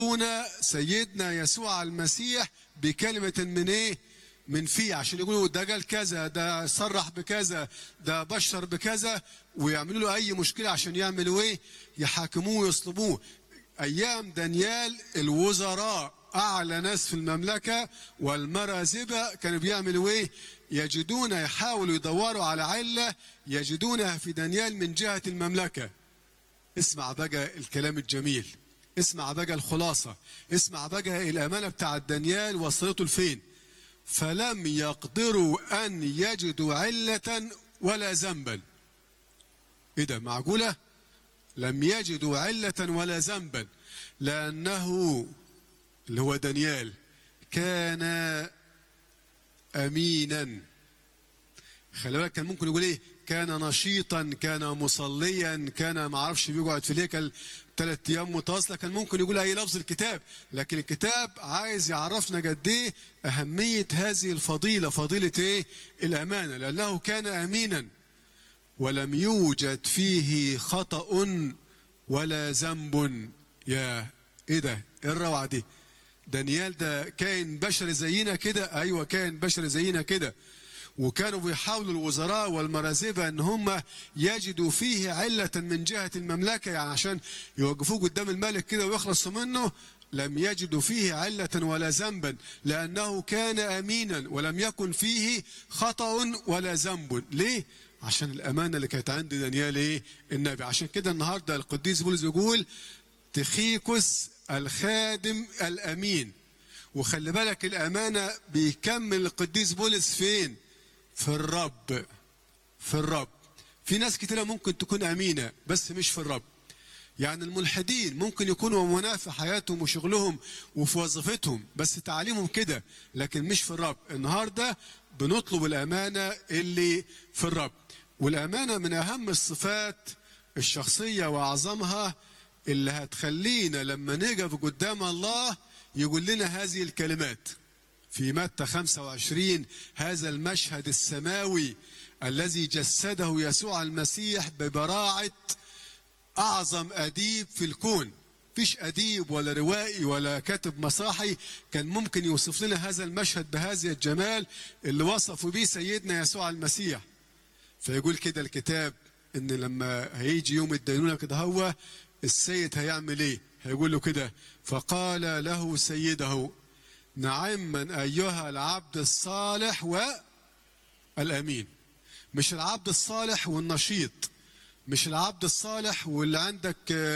يوصفون سيدنا يسوع المسيح بكلمة من ايه؟ من فيه عشان يقولوا ده قال كذا ده صرح بكذا ده بشر بكذا ويعملوا له اي مشكلة عشان يعملوا ايه؟ يحاكموه ويصلبوه ايام دانيال الوزراء اعلى ناس في المملكة والمرازبة كانوا بيعملوا ايه؟ يجدون يحاولوا يدوروا على علة يجدونها في دانيال من جهة المملكة اسمع بقى الكلام الجميل اسمع بقى الخلاصة اسمع بقى الأمانة بتاع دانيال وصلته لفين فلم يقدروا أن يجدوا علة ولا ذنبا إيه ده معقولة لم يجدوا علة ولا ذنبا لأنه اللي هو دانيال كان أمينا خلي بالك كان ممكن يقول ايه كان نشيطا كان مصليا كان ما اعرفش بيقعد في الهيكل ثلاث ايام متواصله كان ممكن يقول اي لفظ الكتاب لكن الكتاب عايز يعرفنا قد ايه اهميه هذه الفضيله فضيله ايه الامانه لانه كان امينا ولم يوجد فيه خطا ولا ذنب يا ايه ده ايه الروعه دي دانيال ده كائن بشري زينا كده ايوه كائن بشري زينا كده وكانوا بيحاولوا الوزراء والمرازبة ان هم يجدوا فيه علة من جهة المملكة يعني عشان يوقفوه قدام الملك كده ويخلصوا منه لم يجدوا فيه علة ولا ذنبا لأنه كان أمينا ولم يكن فيه خطأ ولا ذنب ليه؟ عشان الأمانة اللي كانت عند دانيال إيه؟ النبي عشان كده النهاردة القديس بولس يقول تخيكس الخادم الأمين وخلي بالك الأمانة بيكمل القديس بولس فين؟ في الرب في الرب في ناس كتيرة ممكن تكون أمينة بس مش في الرب يعني الملحدين ممكن يكونوا أمناء في حياتهم وشغلهم وفي وظيفتهم بس تعليمهم كده لكن مش في الرب النهاردة بنطلب الأمانة اللي في الرب والأمانة من أهم الصفات الشخصية وأعظمها اللي هتخلينا لما نقف قدام الله يقول لنا هذه الكلمات في متى 25 هذا المشهد السماوي الذي جسده يسوع المسيح ببراعة أعظم أديب في الكون فيش أديب ولا روائي ولا كاتب مسرحي كان ممكن يوصف لنا هذا المشهد بهذا الجمال اللي وصفوا به سيدنا يسوع المسيح فيقول كده الكتاب ان لما هيجي يوم الدينونة كده هو السيد هيعمل ايه هيقول له كده فقال له سيده نعم من أيها العبد الصالح والأمين مش العبد الصالح والنشيط مش العبد الصالح واللي عندك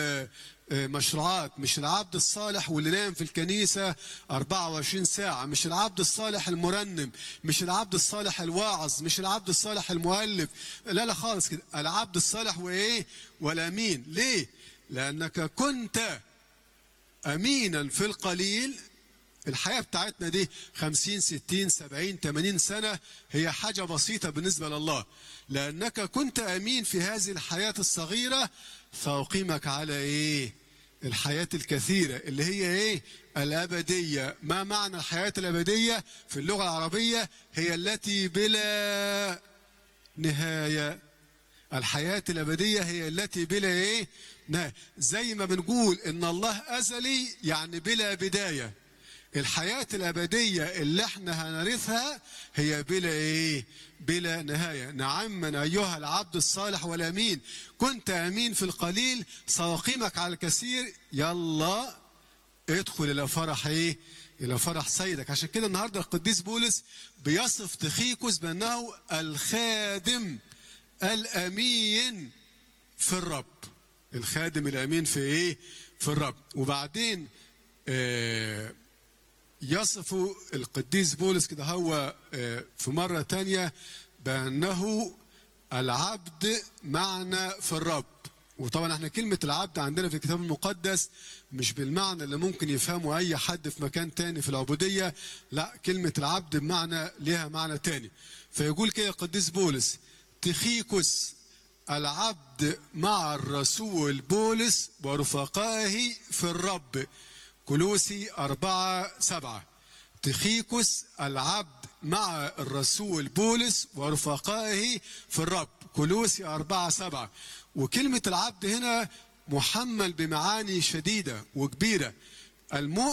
مشروعات مش العبد الصالح واللي نايم في الكنيسة 24 ساعة مش العبد الصالح المرنم مش العبد الصالح الواعظ مش العبد الصالح المؤلف لا لا خالص كده العبد الصالح وإيه والأمين ليه لأنك كنت أمينا في القليل الحياة بتاعتنا دي خمسين ستين سبعين تمانين سنة هي حاجة بسيطة بالنسبة لله لأنك كنت أمين في هذه الحياة الصغيرة فأقيمك على إيه الحياة الكثيرة اللي هي إيه الأبدية ما معنى الحياة الأبدية في اللغة العربية هي التي بلا نهاية الحياة الأبدية هي التي بلا إيه نهاية زي ما بنقول إن الله أزلي يعني بلا بداية الحياة الأبدية اللي احنا هنرثها هي بلا ايه بلا نهاية نعم من أيها العبد الصالح والأمين كنت أمين في القليل سأقيمك على الكثير يلا ادخل إلى فرح ايه إلى فرح سيدك عشان كده النهاردة القديس بولس بيصف تخيكوس بأنه الخادم الأمين في الرب الخادم الأمين في ايه في الرب وبعدين آه يصف القديس بولس كده هو في مرة تانية بأنه العبد معنا في الرب وطبعا احنا كلمة العبد عندنا في الكتاب المقدس مش بالمعنى اللي ممكن يفهمه أي حد في مكان تاني في العبودية لا كلمة العبد بمعنى لها معنى تاني فيقول كده القديس بولس تخيكس العبد مع الرسول بولس ورفقائه في الرب كلوسي أربعة سبعة تخيكس العبد مع الرسول بولس ورفقائه في الرب كلوسي أربعة سبعة وكلمة العبد هنا محمل بمعاني شديدة وكبيرة المؤمن